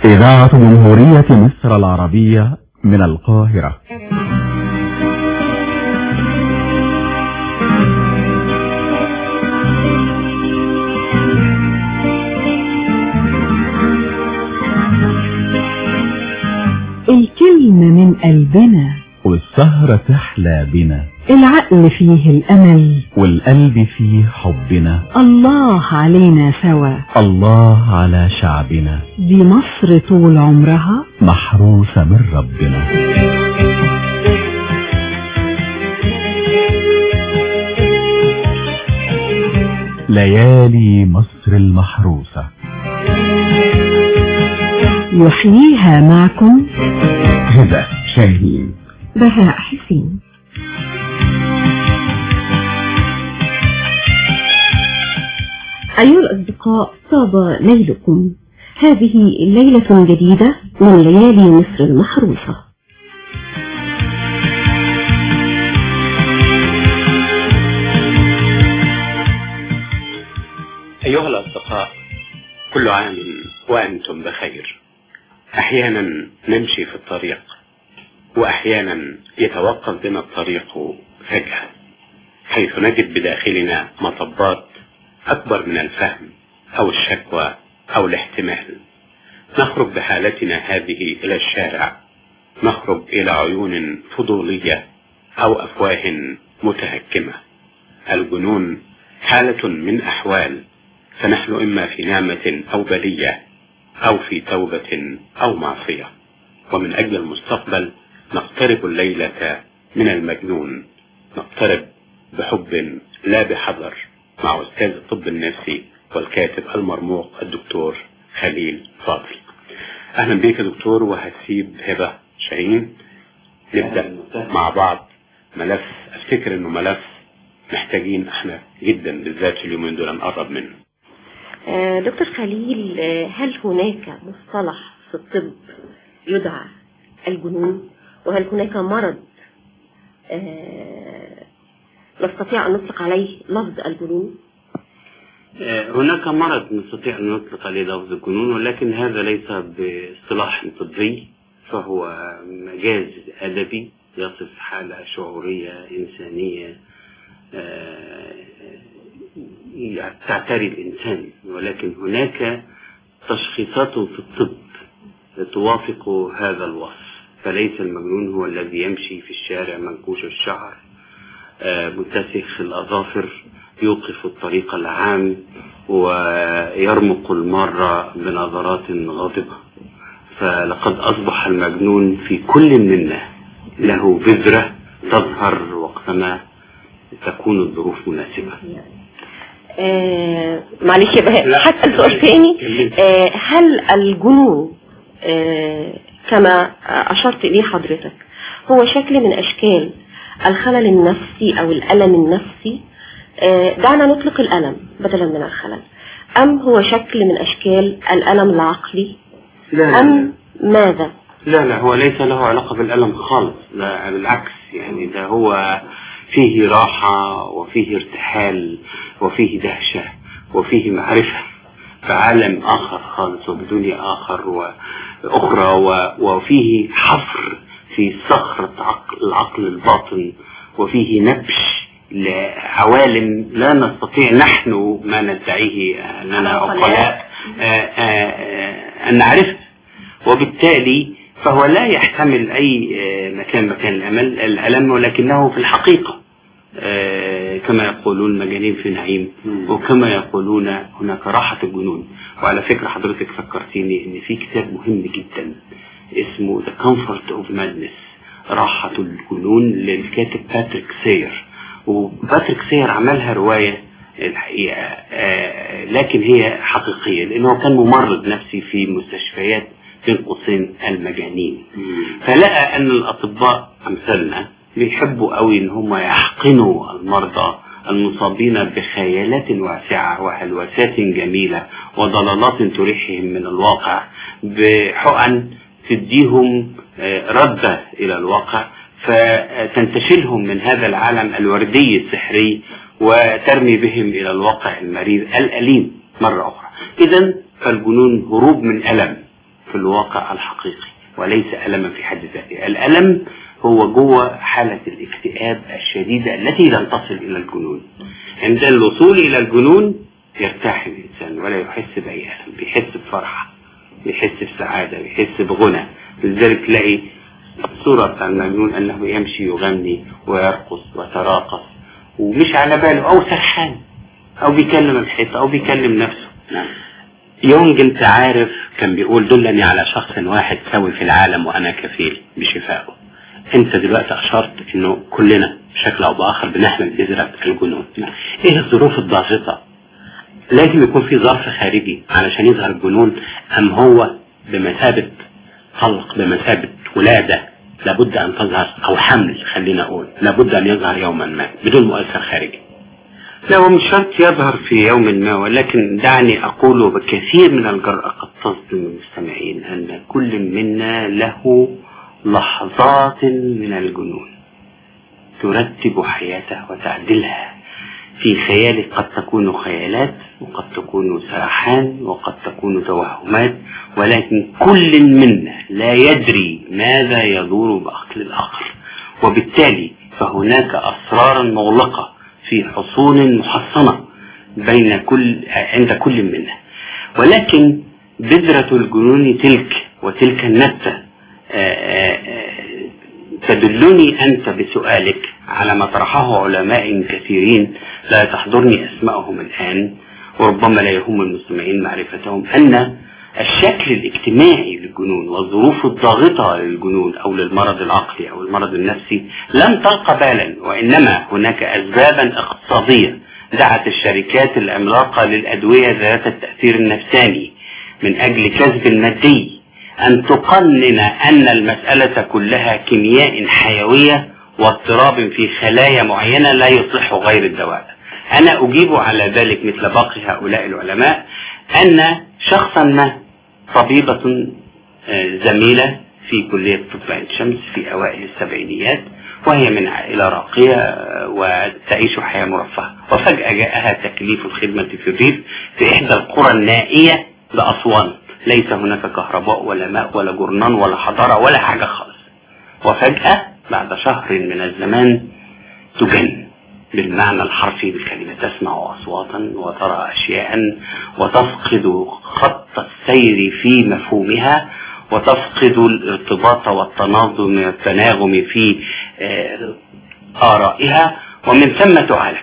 إذاعة جمهورية مصر العربية من القاهرة الكلمة من قلبنا والسهرة تحلى بنا العقل فيه الأمل والقلب فيه حبنا الله علينا سوا الله على شعبنا دي مصر طول عمرها محروسة من ربنا ليالي مصر المحروسة يحييها معكم هدى شاهين بهاء حسين أيها الأصدقاء طاب ليلكم هذه ليلة جديدة من ليالي مصر المحروسة أيها الأصدقاء كل عام وأنتم بخير أحيانا نمشي في الطريق وأحيانا يتوقف بنا الطريق فجأة حيث نجد بداخلنا مطبات أكبر من الفهم أو الشكوى أو الاحتمال نخرج بحالتنا هذه إلى الشارع نخرج إلى عيون فضولية أو أفواه متهكمة الجنون حالة من أحوال فنحن إما في نعمة أو بلية أو في توبة أو معصية ومن أجل المستقبل نقترب الليلة من المجنون نقترب بحب لا بحذر مع أستاذ الطب النفسي والكاتب المرموق الدكتور خليل فاضل أهلا بك يا دكتور وهسيب هبة شاهين نبدأ مع بعض ملف أفتكر إنه ملف محتاجين احنا جدا بالذات اليومين دول نقرب منه آه، دكتور خليل آه، هل هناك مصطلح في الطب يدعى الجنون وهل هناك مرض آه، نستطيع أن نطلق عليه لفظ الجنون هناك مرض نستطيع أن نطلق عليه لفظ الجنون ولكن هذا ليس باصطلاح طبي فهو مجاز أدبي يصف حالة شعورية إنسانية تعتري الإنسان ولكن هناك تشخيصات في الطب توافق هذا الوصف فليس المجنون هو الذي يمشي في الشارع منكوش الشعر متسخ الأظافر يوقف الطريق العام ويرمق المارة بنظرات غاضبة فلقد أصبح المجنون في كل منا له بذرة تظهر وقتما تكون الظروف مناسبة آه معلش يا بهاء حتى سؤال تاني آه هل الجنون آه كما أشرت إليه حضرتك هو شكل من أشكال الخلل النفسي أو الألم النفسي آه دعنا نطلق الألم بدلا من الخلل أم هو شكل من أشكال الألم العقلي لا أم ماذا لا لا هو ليس له علاقة بالألم خالص لا بالعكس يعني ده هو فيه راحة وفيه ارتحال وفيه دهشة وفيه معرفة في عالم آخر خالص وبدنيا آخر وأخرى وفيه حفر في صخرة عقل العقل الباطن وفيه نبش لعوالم لا نستطيع نحن ما ندعيه أننا عقلاء أن نعرفها وبالتالي فهو لا يحتمل أي مكان مكان الأمل الألم ولكنه في الحقيقة كما يقولون مجانين في نعيم وكما يقولون هناك راحة الجنون وعلى فكرة حضرتك فكرتيني ان في كتاب مهم جدا اسمه The Comfort of Madness راحة الجنون للكاتب باتريك سير وباتريك سير عملها رواية الحقيقة لكن هي حقيقية لأنه كان ممرض نفسي في مستشفيات بين قوسين المجانين فلقى أن الأطباء أمثالنا بيحبوا قوي ان هم يحقنوا المرضى المصابين بخيالات واسعة وهلوسات جميلة وضلالات تريحهم من الواقع بحقن تديهم ردة إلى الواقع فتنتشلهم من هذا العالم الوردي السحري وترمي بهم إلى الواقع المريض الأليم مرة أخرى إذا فالجنون هروب من ألم في الواقع الحقيقي وليس ألما في حد ذاته الألم هو جوه حالة الاكتئاب الشديدة التي لن تصل إلى الجنون عند الوصول إلى الجنون يرتاح الإنسان ولا يحس بأي ألم بيحس بفرحة بيحس بسعادة بيحس بغنى لذلك تلاقي الصورة بتاع المجنون أنه يمشي يغني ويرقص ويتراقص ومش على باله أو سرحان أو بيكلم الحيطة أو بيكلم نفسه نعم يونج انت عارف كان بيقول دلني على شخص واحد سوي في العالم وانا كفيل بشفائه انت دلوقتي اشرت انه كلنا بشكل او باخر بنحمل بذرة الجنون ايه الظروف الضاغطة لازم يكون في ظرف خارجي علشان يظهر الجنون ام هو بمثابة طلق بمثابة ولادة لابد ان تظهر او حمل خلينا اقول لابد ان يظهر يوما ما بدون مؤثر خارجي لا هو مش شرط يظهر في يوم ما ولكن دعني أقول بكثير من الجرأة قد تصدم المستمعين أن كل منا له لحظات من الجنون ترتب حياته وتعدلها في خيالك قد تكون خيالات وقد تكون سرحان وقد تكون توهمات ولكن كل منا لا يدري ماذا يدور بعقل الآخر وبالتالي فهناك أسرارا مغلقة في حصون محصنة بين كل عند كل منا ولكن بذرة الجنون تلك وتلك النبتة تدلني أنت بسؤالك على ما طرحه علماء كثيرين لا تحضرني أسمائهم الآن وربما لا يهم المستمعين معرفتهم أن الشكل الاجتماعي للجنون والظروف الضاغطة للجنون أو للمرض العقلي أو المرض النفسي لم تلقى بالا وإنما هناك أسبابا اقتصادية دعت الشركات العملاقة للأدوية ذات التأثير النفساني من أجل كسب مادي أن تقنن أن المسألة كلها كيمياء حيوية واضطراب في خلايا معينة لا يصلح غير الدواء أنا أجيب على ذلك مثل باقي هؤلاء العلماء أن شخصا ما طبيبة زميلة في كلية طب عين شمس في أوائل السبعينيات وهي من عائلة راقية وتعيش حياة مرفهة وفجأة جاءها تكليف الخدمة في الريف في إحدى القرى النائية لأسوان ليس هناك كهرباء ولا ماء ولا جرنان ولا حضارة ولا حاجة خالص وفجأة بعد شهر من الزمان تجن بالمعنى الحرفي بالكلمة تسمع أصواتا وترى أشياء وتفقد خط السير في مفهومها وتفقد الارتباط والتناظم والتناغم في آرائها ومن ثم تعالج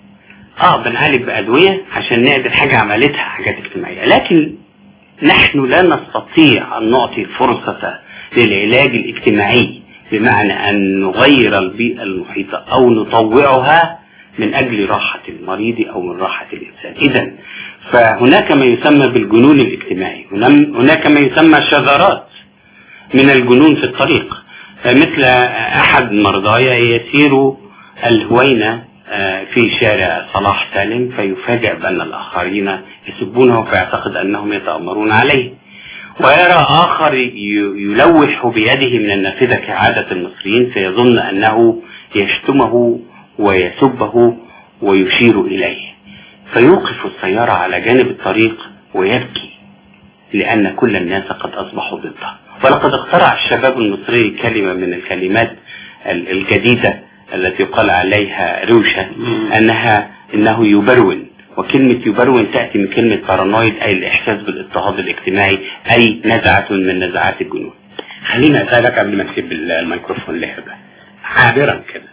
اه بنعالج بأدوية عشان نقدر حاجة عملتها حاجات اجتماعية لكن نحن لا نستطيع أن نعطي فرصة للعلاج الاجتماعي بمعنى أن نغير البيئة المحيطة أو نطوعها من أجل راحة المريض أو من راحة الإنسان إذا فهناك ما يسمى بالجنون الاجتماعي هناك ما يسمى شذرات من الجنون في الطريق مثل أحد مرضايا يسير الهوينة في شارع صلاح سالم فيفاجأ بأن الآخرين يسبونه فيعتقد أنهم يتأمرون عليه ويرى آخر يلوح بيده من النافذة كعادة المصريين فيظن أنه يشتمه ويسبه ويشير إليه فيوقف السيارة على جانب الطريق ويبكي لأن كل الناس قد أصبحوا ضده ولقد اخترع الشباب المصري كلمة من الكلمات الجديدة التي يقال عليها روشة أنها إنه يبرون وكلمة يبرون تأتي من كلمة بارانويد أي الإحساس بالاضطهاد الاجتماعي أي نزعة من نزعات الجنون خلينا أسألك قبل ما تسيب الميكروفون لهبة عابرا كده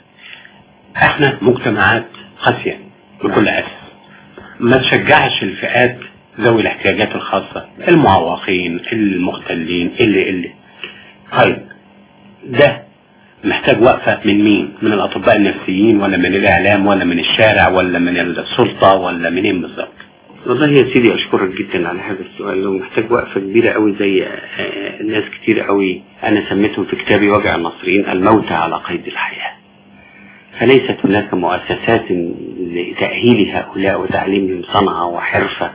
احنا مجتمعات قاسية بكل أسف ما تشجعش الفئات ذوي الاحتياجات الخاصة المعوقين المختلين اللي اللي طيب ده محتاج وقفة من مين من الأطباء النفسيين ولا من الإعلام ولا من الشارع ولا من السلطة ولا منين بالظبط والله يا سيدي أشكرك جدا على هذا السؤال لو محتاج وقفة كبيرة قوي زي ناس كتير قوي أنا سميتهم في كتابي وجع المصريين الموتى على قيد الحياة فليست هناك مؤسسات لتأهيل هؤلاء وتعليمهم صنعة وحرفة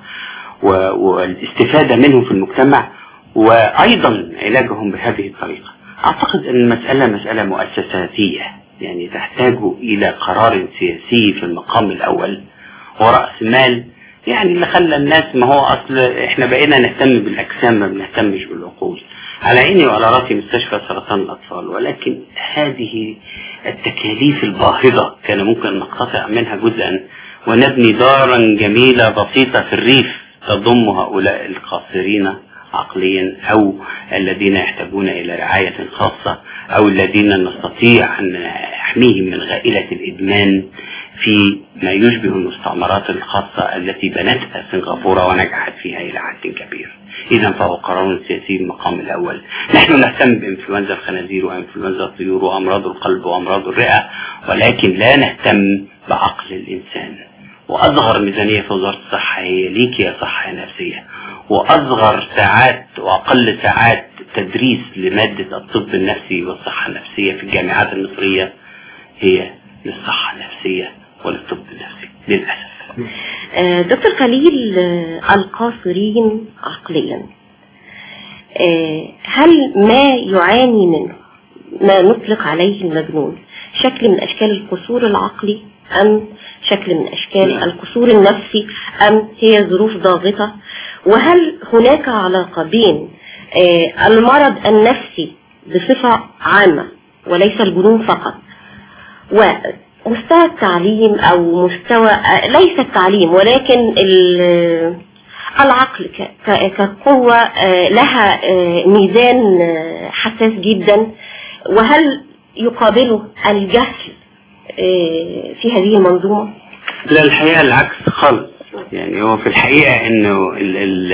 والاستفادة منهم في المجتمع وأيضا علاجهم بهذه الطريقة أعتقد أن المسألة مسألة مؤسساتية يعني تحتاج إلى قرار سياسي في المقام الأول ورأس مال يعني اللي خلى الناس ما هو اصل احنا بقينا نهتم بالاجسام ما بنهتمش بالعقول على عيني وعلى راسي مستشفى سرطان الاطفال ولكن هذه التكاليف الباهظه كان ممكن نقتطع منها جزءا ونبني دارا جميله بسيطه في الريف تضم هؤلاء القاصرين عقليا او الذين يحتاجون الى رعايه خاصه او الذين نستطيع ان نحميهم من غائله الادمان في ما يشبه المستعمرات الخاصة التي بنتها سنغافورة ونجحت فيها إلى حد كبير إذا فهو قرار سياسي بالمقام الأول نحن نهتم بإنفلونزا الخنازير وإنفلونزا الطيور وأمراض القلب وأمراض الرئة ولكن لا نهتم بعقل الإنسان وأصغر ميزانية في وزارة الصحة هي ليك يا صحة نفسية وأصغر ساعات وأقل ساعات تدريس لمادة الطب النفسي والصحة النفسية في الجامعات المصرية هي للصحة النفسية وللطب النفسي للأسف آه، دكتور خليل آه، القاصرين عقليا آه، هل ما يعاني منه ما نطلق عليه المجنون شكل من أشكال القصور العقلي أم شكل من أشكال القصور النفسي أم هي ظروف ضاغطة وهل هناك علاقة بين آه، المرض النفسي بصفة عامة وليس الجنون فقط ومستوى التعليم او مستوى آه، ليس التعليم ولكن ال- العقل ك- ك- كقوة آه، لها آه، ميزان آه، حساس جدا وهل يقابله الجهل آه، في هذه المنظومة؟ لا الحقيقة العكس خالص يعني هو في الحقيقة انه ال ال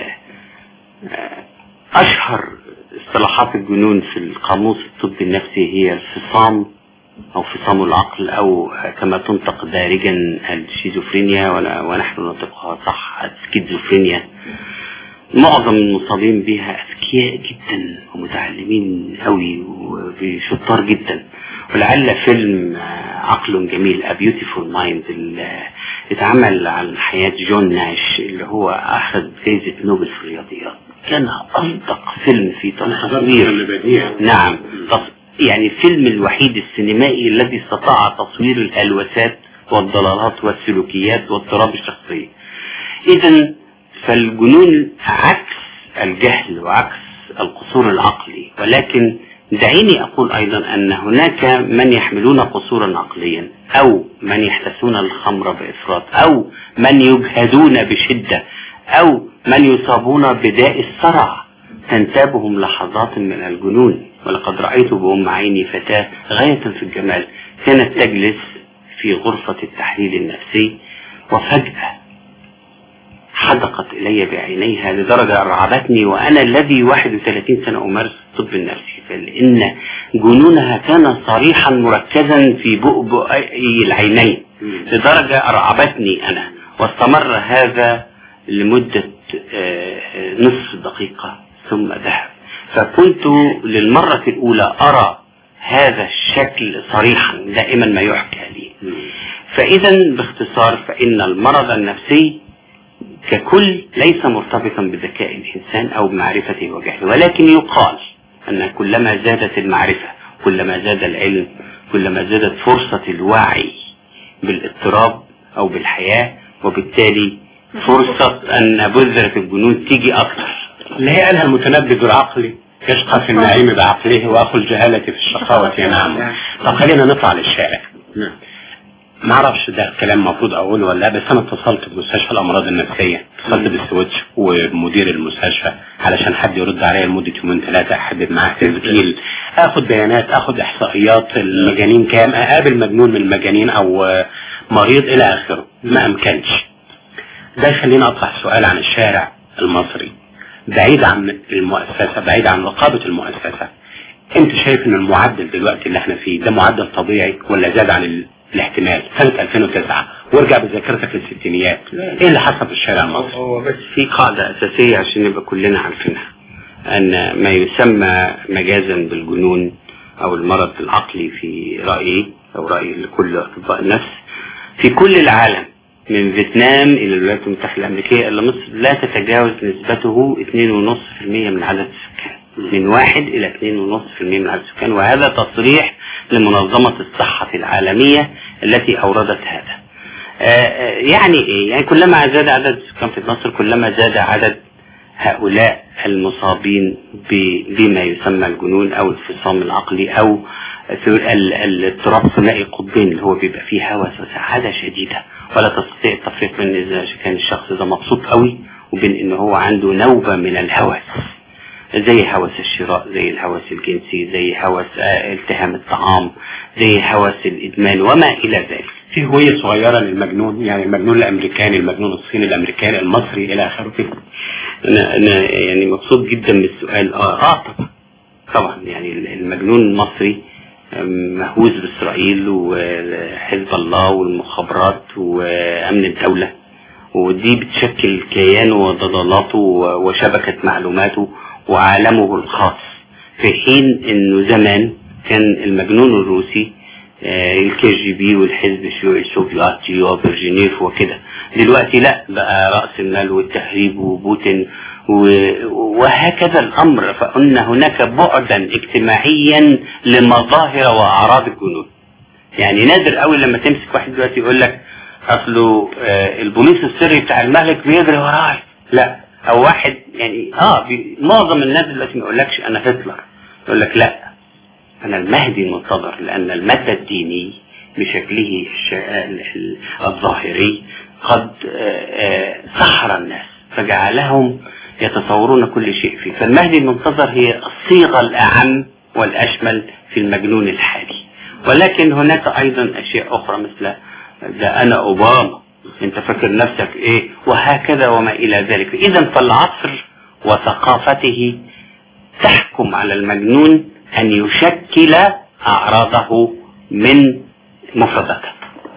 آه، اشهر اصطلاحات الجنون في القاموس الطبي النفسي هي الفصام او فصام العقل او كما تنطق دارجا الشيزوفرينيا ولا- ونحن ننطقها صح السكيزوفرينيا معظم المصابين بها اذكياء جدا ومتعلمين قوي وشطار جدا ولعل فيلم آه، عقل جميل A Beautiful Mind اللي اتعمل عن حياة جون ناش اللي هو أخذ جائزة نوبل في الرياضيات كان أصدق فيلم في تصوير نعم تص- يعني الفيلم الوحيد السينمائي الذي استطاع تصوير الهلوسات والضلالات والسلوكيات واضطراب الشخصية إذا فالجنون عكس الجهل وعكس القصور العقلي ولكن دعيني أقول أيضا أن هناك من يحملون قصورا عقليا أو من يحتسون الخمر بإفراط أو من يجهدون بشدة أو من يصابون بداء الصرع تنتابهم لحظات من الجنون ولقد رأيت بأم عيني فتاة غاية في الجمال كانت تجلس في غرفة التحليل النفسي وفجأة حدقت إلي بعينيها لدرجة أرعبتني وأنا الذي 31 سنة أمارس الطب النفسي فلأن جنونها كان صريحا مركزا في بؤبؤي العينين لدرجة أرعبتني أنا واستمر هذا لمدة آه، آه، نصف دقيقة ثم ذهب فكنت للمرة الأولى أرى هذا الشكل صريحا دائما ما يحكى لي فإذا باختصار فإن المرض النفسي ككل ليس مرتبطا بذكاء الإنسان أو بمعرفته وجهله ولكن يقال أن كلما زادت المعرفة كلما زاد العلم كلما زادت فرصة الوعي بالاضطراب أو بالحياة وبالتالي فرصة أن بذرة الجنون تيجي أكثر اللي هي قالها المتنبي بالعقل يشقى في النعيم بعقله واخو الجهالة في الشقاوة ينعم طب خلينا نطلع للشارع ما اعرفش ده كلام المفروض اقوله ولا لا بس انا اتصلت بمستشفى الامراض النفسيه اتصلت بالسويتش وبمدير المستشفى علشان حد يرد عليا لمده يومين ثلاثه احدد معاه تسجيل اخد بيانات اخد احصائيات المجانين كام اقابل مجنون من المجانين او آه، مريض الى اخره ما امكنش ده يخليني اطرح سؤال عن الشارع المصري بعيد عن المؤسسه بعيد عن رقابه المؤسسه انت شايف ان المعدل دلوقتي اللي احنا فيه ده معدل طبيعي ولا زاد عن ال- الاحتمال سنة 2009 وارجع بذاكرتك للستينيات ايه اللي حصل في الشارع المصري هو بس في قاعدة أساسية عشان نبقى كلنا عارفينها أن ما يسمى مجازا بالجنون أو المرض العقلي في رأيي أو رأي لكل أطباء النفس في كل العالم من فيتنام إلى الولايات المتحدة الأمريكية إلى مصر لا تتجاوز نسبته 2.5% من عدد السكان من واحد إلى 2.5% من عدد السكان وهذا تصريح لمنظمة الصحة العالمية التي أوردت هذا آه، آه، يعني ايه يعني كلما زاد عدد السكان في مصر كلما زاد عدد هؤلاء المصابين ب- بما يسمى الجنون او الفصام العقلي او ث- ال- ال- اضطراب ثنائي القطبين اللي هو بيبقى فيه هوس وسعادة شديدة ولا تستطيع التفريق بين اذا كان الشخص ده مبسوط قوي وبين ان هو عنده نوبة من الهوس زي هوس الشراء زي الهوس الجنسي زي هوس آه، التهام الطعام زي هوس الادمان وما الى ذلك في هوية صغيرة للمجنون يعني المجنون الامريكاني المجنون الصيني الامريكاني المصري الى اخره كده انا انا يعني مبسوط جدا من السؤال اه اه طبعا طبعا يعني المجنون المصري مهووس باسرائيل وحزب الله والمخابرات وامن الدوله ودي بتشكل كيانه وضلالاته وشبكه معلوماته وعالمه الخاص في حين انه زمان كان المجنون الروسي آه، الكي جي بي والحزب الشيوعي السوفيتي وبرجينيف وكده دلوقتي لا بقى رأس المال والتهريب وبوتين و- وهكذا الأمر فإن هناك بعدا اجتماعيا لمظاهر وأعراض الجنون يعني نادر قوي لما تمسك واحد دلوقتي يقول لك اصله آه، البوليس السري بتاع المهلك بيجري وراي لا او واحد يعني اه بي معظم الناس دلوقتي ما يقولكش انا هتلر يقول لك لا أنا المهدي المنتظر لأن المادة الديني بشكله الش- ال- ال- الظاهري قد آه، آه، سحر الناس فجعلهم يتصورون كل شيء فيه فالمهدي المنتظر هي الصيغة الأعم والأشمل في المجنون الحالي ولكن هناك أيضا أشياء أخرى مثل ده أنا أوباما أنت فاكر نفسك إيه وهكذا وما إلى ذلك إذا فالعصر وثقافته تحكم على المجنون أن يشكل أعراضه من مفرداته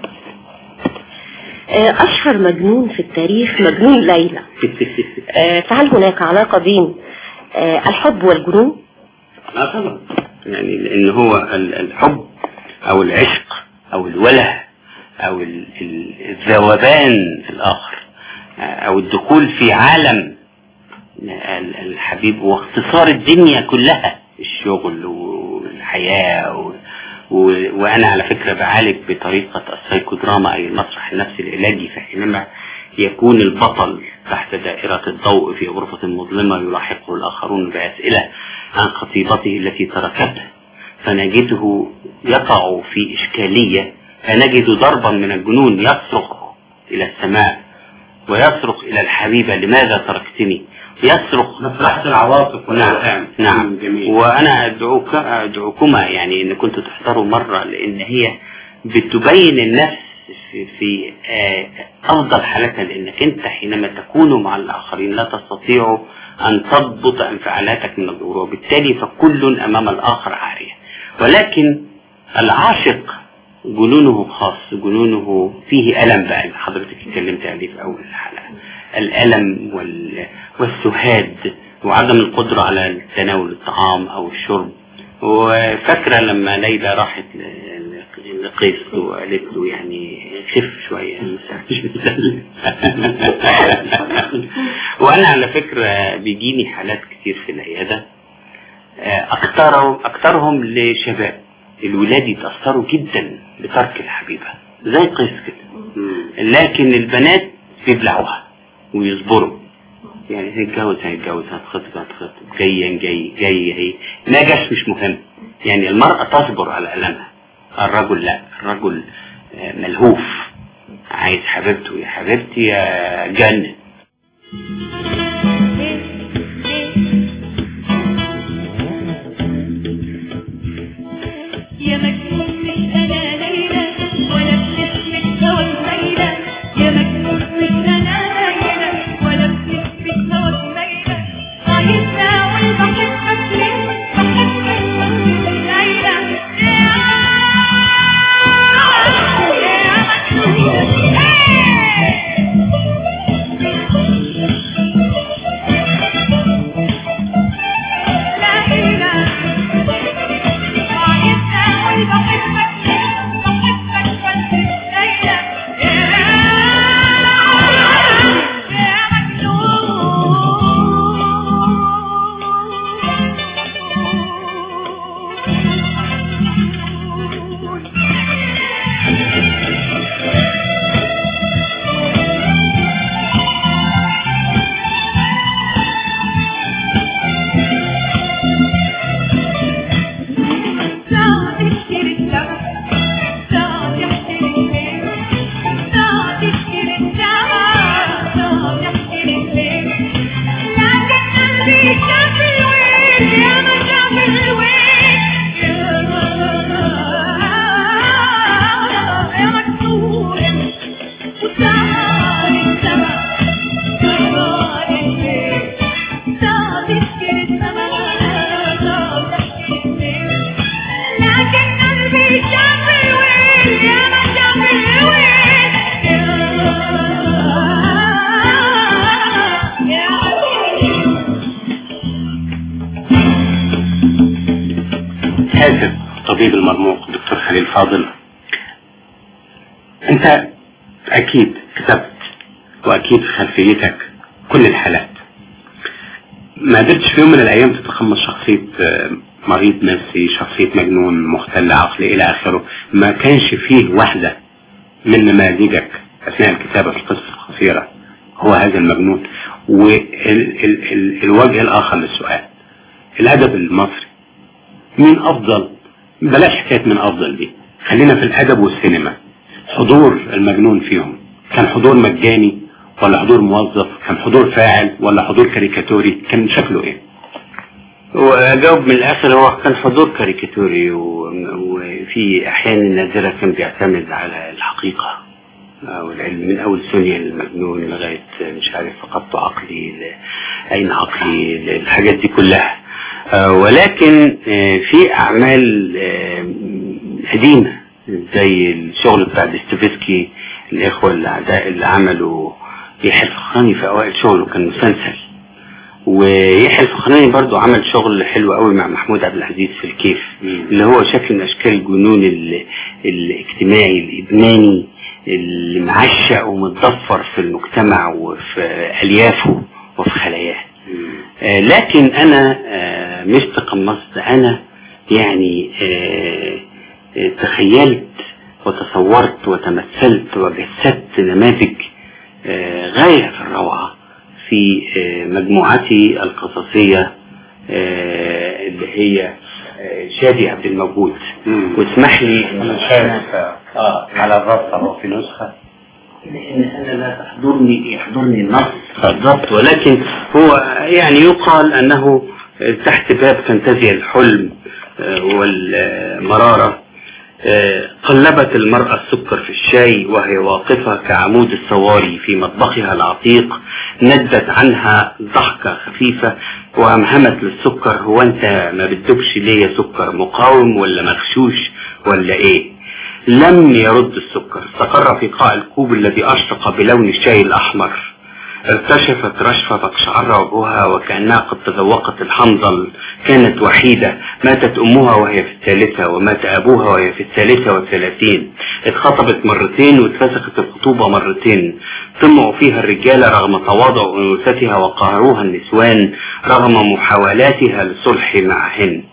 آه، أشهر مجنون في التاريخ مجنون ليلى آه، فهل هناك علاقة بين آه، الحب والجنون؟ لا طبعا يعني لأن هو ال- الحب أو العشق أو الوله أو ال- ال- الذوبان في الآخر آه، أو الدخول في عالم ال- الحبيب واختصار الدنيا كلها الشغل والحياة و... و... وأنا على فكرة بعالج بطريقة السايكودراما أي المسرح النفسي العلاجي فحينما يكون البطل تحت دائرة الضوء في غرفة مظلمة يلاحقه الآخرون بأسئلة عن خطيبته التي تركته فنجده يقع في إشكالية فنجد ضربا من الجنون يصرخ إلى السماء ويصرخ إلى الحبيبة لماذا تركتني يصرخ مصلحة العواطف نعم والأوهام نعم جميل وانا ادعوك ادعوكما يعني ان كنتوا تحضروا مره لان هي بتبين النفس في, في آه، افضل حالتها لانك انت حينما تكون مع الاخرين لا تستطيع ان تضبط انفعالاتك من الظهور وبالتالي فكل امام الاخر عاريه ولكن العاشق جنونه خاص جنونه فيه ألم بقى اللي حضرتك اتكلمت عليه في أول الحلقة الألم وال... والسهاد وعدم القدرة على تناول الطعام أو الشرب وفاكرة لما ليلى راحت ل- ل- لقيس وقالت له يعني خف شوية وأنا على فكرة بيجيني حالات كتير في العيادة أكثر أكثرهم لشباب الولاد يتأثروا جدا بترك الحبيبة زي قيس كده لكن البنات بيبلعوها ويصبروا يعني هيتجوز هيتجوز هتخطب هتخطب جايا جاي جاي هي ما جاش مش مهم يعني المرأة تصبر على ألمها الرجل لا الرجل آه، ملهوف عايز حبيبته يا حبيبتي يا جنة يا مجنون مش انا ليلى ولا بنسمة هوا ليلى يا مجنون مش انا ليلى ولا بنسمة هوا ليلى عايزة اقول بحبك ليه بحبك من ليلى يا يا مجنون آسف طبيب المرموق دكتور خليل فاضل أنت أكيد كتبت وأكيد في خلفيتك كل الحالات ما قدرتش في يوم من الأيام تتقمص شخصية آه، مريض نفسي شخصية مجنون مختل عقلي إلى آخره ما كانش فيه واحدة من نماذجك أثناء الكتابة في القصة القصيرة هو هذا المجنون والوجه الآخر للسؤال الأدب المصري مين أفضل بلاش حكاية من أفضل دي خلينا في الأدب والسينما حضور المجنون فيهم كان حضور مجاني ولا حضور موظف كان حضور فاعل ولا حضور كاريكاتوري كان شكله ايه وأجاوب من الآخر هو كان حضور كاريكاتوري و- وفي أحيان نادرة كان بيعتمد على الحقيقة أو العلم من أول سونيا المجنون لغاية مش عارف فقدت عقلي ل- أين عقلي ل- الحاجات دي كلها آه، ولكن آه، في أعمال آه، قديمة زي الشغل بتاع ديستوفسكي الإخوة الأعداء اللي عملوا يحيى الفخراني في أوائل شغله كان مسلسل ويحيى الفخراني برضو عمل شغل حلو قوي مع محمود عبد العزيز في الكيف اللي هو شكل من اشكال الجنون ال- الاجتماعي الادماني اللي معشق ومتضفر في المجتمع وفي اليافه وفي خلاياه آه، لكن انا آه، مش تقمصت انا يعني آه، آه، تخيلت وتصورت وتمثلت وجسدت نماذج آه، غاية في الروعة في آه، مجموعتي القصصية آه، اللي هي آه، شادي عبد الموجود واسمح لي أنا شايف آه على الرف أهو في نسخة لان انا لا تحضرني يحضرني النص بالضبط ولكن هو يعني يقال انه تحت باب فانتازيا الحلم آه، والمرارة آه، قلبت المرأة السكر في الشاي وهي واقفة كعمود الصواري في مطبخها العتيق ندت عنها ضحكة خفيفة وأمهمت للسكر هو أنت ما بتدوبش ليه يا سكر مقاوم ولا مغشوش ولا إيه لم يرد السكر استقر في قاع الكوب الذي أشرق بلون الشاي الأحمر ارتشفت رشفة تقشعر وجهها وكأنها قد تذوقت الحنظل كانت وحيدة ماتت أمها وهي في الثالثة ومات أبوها وهي في الثالثة والثلاثين اتخطبت مرتين واتفسخت الخطوبة مرتين طمعوا فيها الرجال رغم تواضع أنوثتها وقهروها النسوان رغم محاولاتها للصلح معهن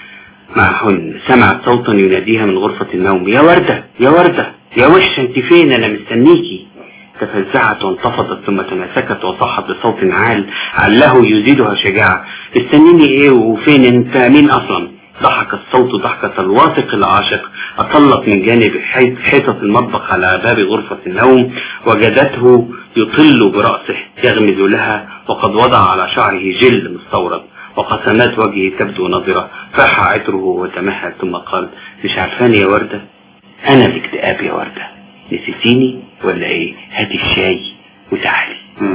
معهن سمعت صوتا يناديها من غرفة النوم يا وردة يا وردة يا وش انت فين انا مستنيكي تفزعت وانتفضت ثم تماسكت وصاحت بصوت عال عله يزيدها شجاعة استنيني ايه وفين انت مين اصلا ضحك الصوت ضحكة الواثق العاشق أطلت من جانب حيط- حيطة المطبخ على باب غرفة النوم وجدته يطل برأسه يغمز لها وقد وضع على شعره جل مستورد وقسمات وجهه تبدو نظرة فاح عطره وتمهد ثم قال مش عارفاني يا وردة أنا في اكتئاب يا وردة نسيتيني ولا إيه هاتي الشاي وتعالي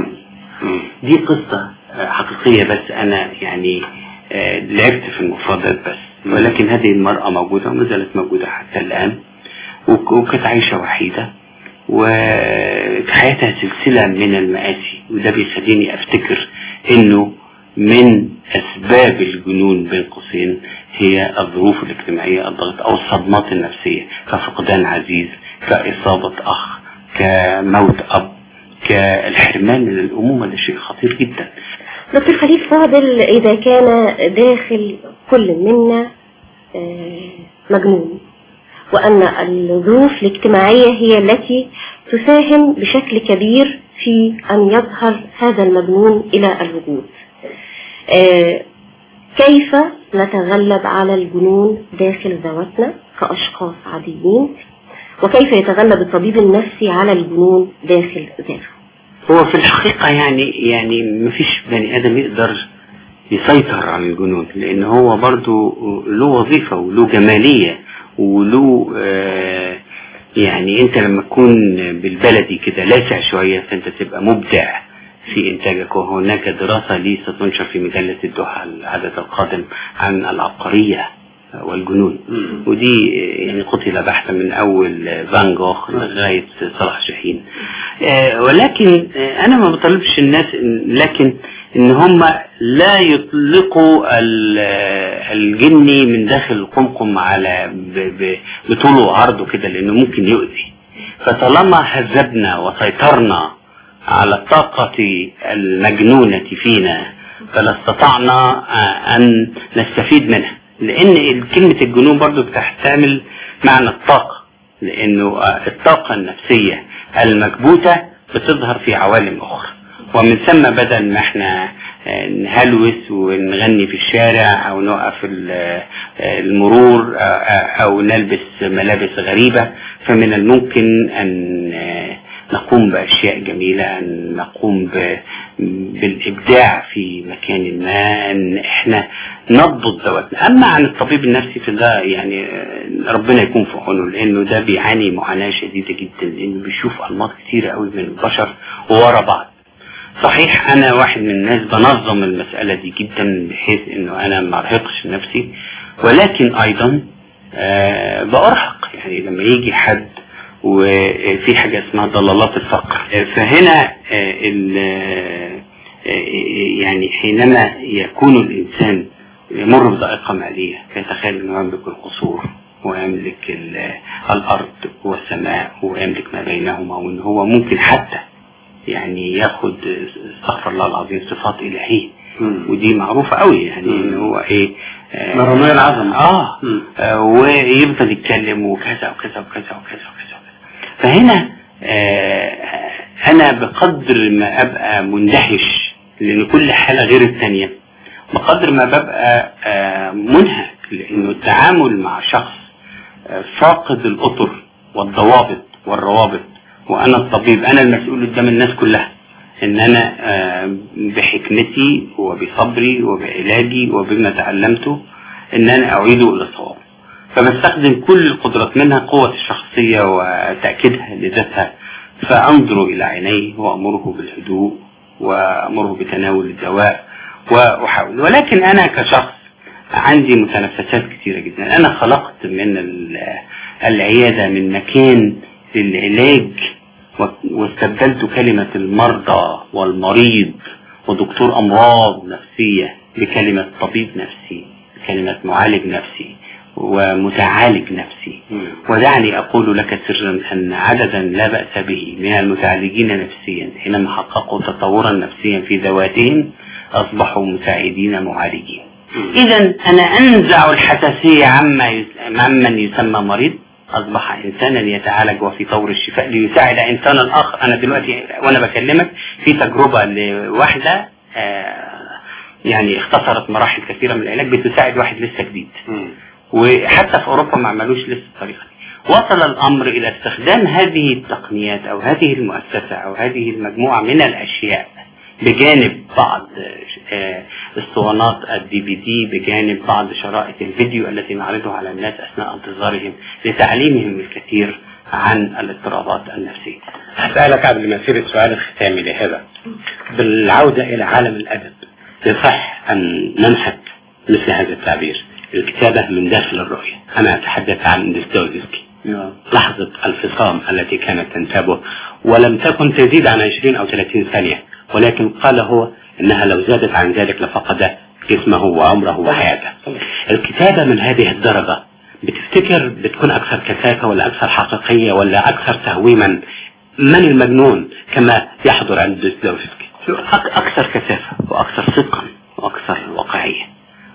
دي قصة آه، حقيقية بس أنا يعني آه، لعبت في المفردات بس ولكن هذه المرأة موجودة وما زالت موجودة حتى الآن وك- وكانت عايشة وحيدة وحياتها سلسلة من المآسي وده بيخليني أفتكر إنه من أسباب الجنون بين قوسين هي الظروف الاجتماعية الضغط أو الصدمات النفسية كفقدان عزيز كإصابة أخ كموت أب كالحرمان من الأمومة ده شيء خطير جدا دكتور خليل فاضل إذا كان داخل كل منا آه، مجنون وأن الظروف الاجتماعية هي التي تساهم بشكل كبير في أن يظهر هذا المجنون إلى الوجود آه، كيف نتغلب على الجنون داخل ذواتنا كأشخاص عاديين وكيف يتغلب الطبيب النفسي على الجنون داخل ذاته هو في الحقيقة يعني يعني مفيش بني آدم يقدر يسيطر على الجنون لأن هو برضو له وظيفة وله جمالية وله آه يعني أنت لما تكون بالبلدي كده لاسع شوية فأنت تبقى مبدع في إنتاجك وهناك دراسة لي ستنشر في مجلة الدوحة العدد القادم عن العبقرية والجنون ودي يعني قتل بحثا من اول فان جوخ لغايه صلاح جاهين آه، ولكن آه، انا ما بطالبش الناس إن- لكن ان هم لا يطلقوا ال- آه، الجني من داخل القمقم على ب- ب- بطوله وعرضه كده لانه ممكن يؤذي فطالما هذبنا وسيطرنا على الطاقة المجنونة فينا فلا استطعنا آه، أن نستفيد منها لأن كلمة الجنون برضو بتحتمل معنى الطاقة لأنه آه، الطاقة النفسية المكبوتة بتظهر في عوالم أخرى ومن ثم بدل ما احنا آه، نهلوس ونغني في الشارع او نقف ال- آه، المرور آه، آه، او نلبس ملابس غريبة فمن الممكن ان آه، نقوم باشياء جميلة ان نقوم ب- بالابداع في مكان ما ان احنا نضبط ذواتنا اما عن الطبيب النفسي فده يعني آه، ربنا يكون في عونه لانه ده بيعاني معاناة شديدة جدا لانه بيشوف انماط كتيرة قوي من البشر ورا بعض صحيح انا واحد من الناس بنظم المسألة دي جدا بحيث انه انا ما ارهقش نفسي ولكن ايضا آه بأرهق يعني لما يجي حد وفي حاجة اسمها ضلالات الفقر آه، فهنا آه ال- آه، آه، يعني حينما يكون الانسان يمر بضائقة مالية فيتخيل انه يملك القصور ويملك ال- الارض والسماء ويملك ما بينهما وان هو ممكن حتى يعني ياخد استغفر الله العظيم صفات الهيه ودي معروفة قوي يعني ان هو ايه آه، مرمية العظمة. اه مم. آه، ويفضل يتكلم وكذا وكذا وكذا وكذا وكذا وكذا فهنا آه، انا بقدر ما ابقى مندهش لان كل حالة غير الثانية بقدر ما ببقى آه، منهك لانه التعامل مع شخص آه، فاقد الاطر والضوابط والروابط وانا الطبيب انا المسؤول قدام الناس كلها ان انا آه، بحكمتي وبصبري وبعلاجي وبما تعلمته ان انا اعيده الى الصواب فبستخدم كل القدرات منها قوة الشخصية وتأكيدها لذاتها فأنظر إلى عينيه وأمره بالهدوء وأمره بتناول الدواء وأحاول ولكن أنا كشخص عندي متنفسات كثيرة جدا أنا خلقت من ال- العيادة من مكان للعلاج و- واستبدلت كلمة المرضى والمريض ودكتور أمراض نفسية بكلمة طبيب نفسي بكلمة معالج نفسي ومتعالج نفسي ودعني أقول لك سرا أن عددا لا بأس به من المتعالجين نفسيا حينما حققوا تطورا نفسيا في ذواتهم أصبحوا مساعدين معالجين إذا أنا أنزع الحساسية عما يس... عمن يسمى مريض أصبح إنسانا يتعالج وفي طور الشفاء ليساعد إنسانا آخر أنا دلوقتي وأنا بكلمك في تجربة لواحدة آه، يعني اختصرت مراحل كثيرة من العلاج بتساعد واحد لسه جديد وحتى في أوروبا ما عملوش لسه الطريقة دي وصل الأمر إلى استخدام هذه التقنيات أو هذه المؤسسة أو هذه المجموعة من الأشياء بجانب بعض آه، اسطوانات الدي في دي بجانب بعض شرائط الفيديو التي نعرضها على الناس أثناء انتظارهم لتعليمهم الكثير عن الاضطرابات النفسية هسألك قبل ما أصير السؤال الختامي لهذا بالعودة إلى عالم الأدب يصح أن ننحت مثل هذا التعبير الكتابة من داخل الرؤية أنا أتحدث عن ديستويفسكي لحظة الفصام التي كانت تنتابه ولم تكن تزيد عن 20 أو 30 ثانية ولكن قال هو إنها لو زادت عن ذلك لفقد جسمه وعمره وحياته الكتابة من هذه الدرجة بتفتكر بتكون أكثر كثافة ولا أكثر حقيقية ولا أكثر تهويما من المجنون كما يحضر عند ديستويفسكي أك- أكثر كثافة وأكثر صدقا وأكثر واقعية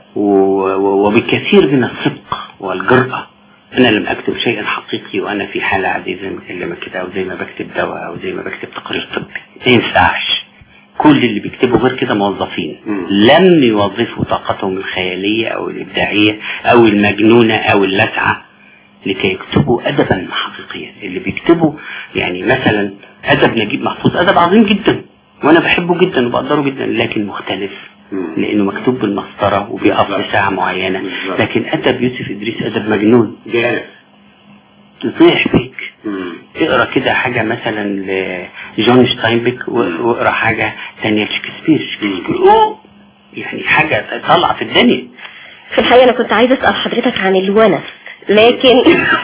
و- و- وبكثير من الصدق والجرأة أنا لم أكتب شيئا حقيقي وأنا في حالة عادية زي ما بكلمك كده أو زي ما بكتب دواء أو زي ما بكتب تقرير طبي ما ينفعش كل اللي بيكتبوا غير كده موظفين لم يوظفوا طاقتهم الخيالية أو الإبداعية أو المجنونة أو اللسعة لكي يكتبوا أدبا حقيقيا اللي بيكتبوا يعني مثلا أدب نجيب محفوظ أدب عظيم جدا وأنا بحبه جدا وبقدره جدا لكن مختلف لأنه مكتوب بالمسطرة وبيقف لساعة معينة لكن أدب يوسف إدريس أدب مجنون جالس تطيح فيك اقرا كده حاجة مثلا لجون شتاينبيك و- واقرا حاجة تانية لشكسبير شكسبير أوه، يعني حاجة طالعة في الدنيا في الحقيقة أنا كنت عايزة أسأل حضرتك عن الونس لكن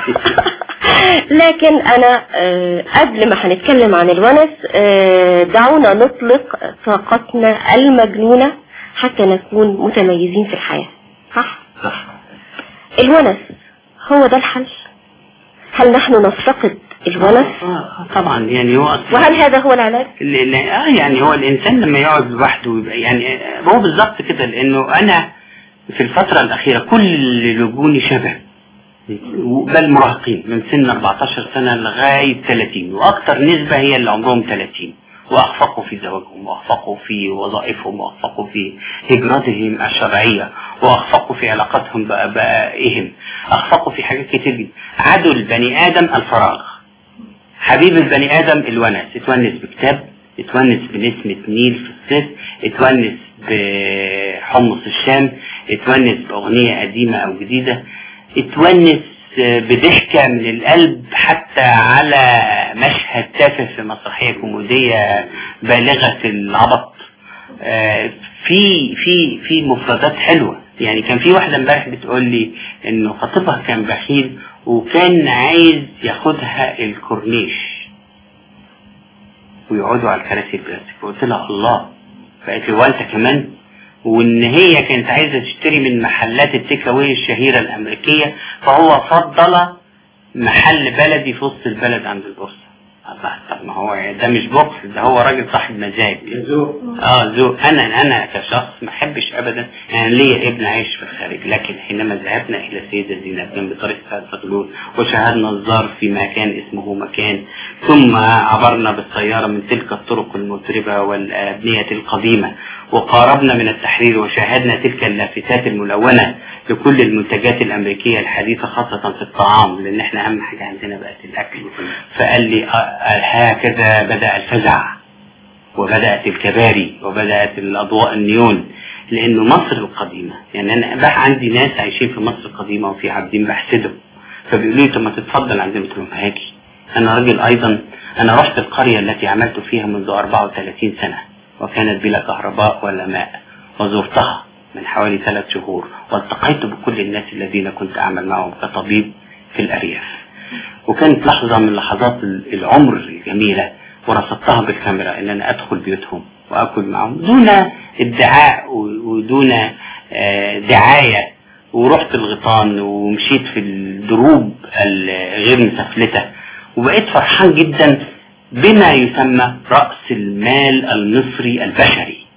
لكن أنا آه، قبل ما هنتكلم عن الونس آه، دعونا نطلق طاقتنا المجنونة حتى نكون متميزين في الحياة صح؟ صح الونس هو ده الحل هل نحن نفتقد الونس آه، طبعا يعني هو أصلاً- وهل هذا هو العلاج ل- ل- اه يعني هو الانسان لما يقعد لوحده ويبقى يعني آه، هو بالظبط كده لانه انا في الفترة الاخيرة كل اللي لجوني شباب بل مراهقين من سن 14 سنة لغاية 30 واكتر نسبة هي اللي عمرهم 30 واخفقوا في زواجهم واخفقوا في وظائفهم واخفقوا في هجرتهم الشرعية واخفقوا في علاقاتهم بآبائهم اخفقوا في حاجات كتير جدا عادوا البني ادم الفراغ حبيب البني ادم الونس اتونس بكتاب اتونس بنسمة نيل في الصيف اتونس بحمص الشام اتونس باغنية قديمة او جديدة اتونس بضحكة من القلب حتى على مشهد تافه في مسرحية كوميدية بالغة العبط آه، في في في مفردات حلوة يعني كان في واحدة امبارح بتقول لي انه خطيبها كان بخيل وكان عايز ياخدها الكورنيش ويقعدوا على الكراسي البلاستيك فقلت لها الله فقالت لي وانت كمان وان هي كانت عايزة تشتري من محلات التيك اواي الشهيرة الامريكية فهو فضل محل بلدي في وسط البلد عند البورصة الله طب ما هو ده مش بوكس ده هو راجل صاحب مزاج اه ذوق انا انا كشخص ما احبش ابدا انا ليا ابن عايش في الخارج لكن حينما ذهبنا الى السيده زينب جنب طريق سعد فضلول وشاهدنا الظرف في مكان اسمه مكان ثم عبرنا بالسياره من تلك الطرق المطربه والابنيه القديمه وقاربنا من التحرير وشاهدنا تلك اللافتات الملونه لكل المنتجات الامريكيه الحديثه خاصه في الطعام لان احنا اهم حاجه عندنا بقت الاكل فقال لي آه، آه، هكذا بدا الفزع وبدأت الكباري وبدأت الأضواء النيون لأنه مصر القديمة يعني أنا بقى عندي ناس عايشين في مصر القديمة وفي عابدين بحسدهم فبيقولوا لي طب ما تتفضل عندنا قلت لهم هاجي أنا راجل أيضا أنا رحت القرية التي عملت فيها منذ 34 سنة وكانت بلا كهرباء ولا ماء وزرتها من حوالي ثلاث شهور والتقيت بكل الناس الذين كنت أعمل معهم كطبيب في الأرياف وكانت لحظة من لحظات العمر الجميلة ورصدتها بالكاميرا ان انا ادخل بيوتهم واكل معهم دون ادعاء و- ودون آه، دعاية ورحت الغيطان ومشيت في الدروب الغير مسفلتة وبقيت فرحان جدا بما يسمى رأس المال المصري البشري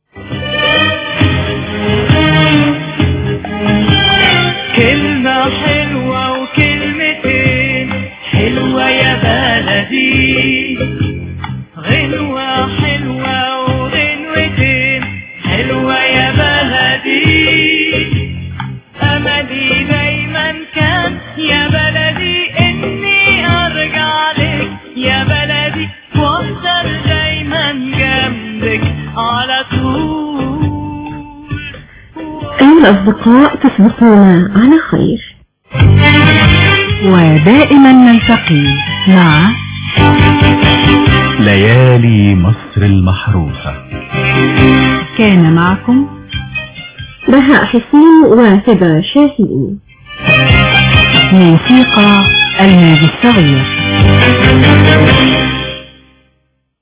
كلمة حلوة وكلمتين حلوة يا بلدي غنوة حلوة وغنوتين حلوة يا بلدي أملي دايما كان يا بلدي إني أرجع لك يا بلدي وأفضل دايما جنبك على طول أيها الأصدقاء تصبحون على خير ودائما نلتقي مع ليالي مصر المحروسة كان معكم بهاء حسين وهبة شاهين موسيقى الماجد الصغير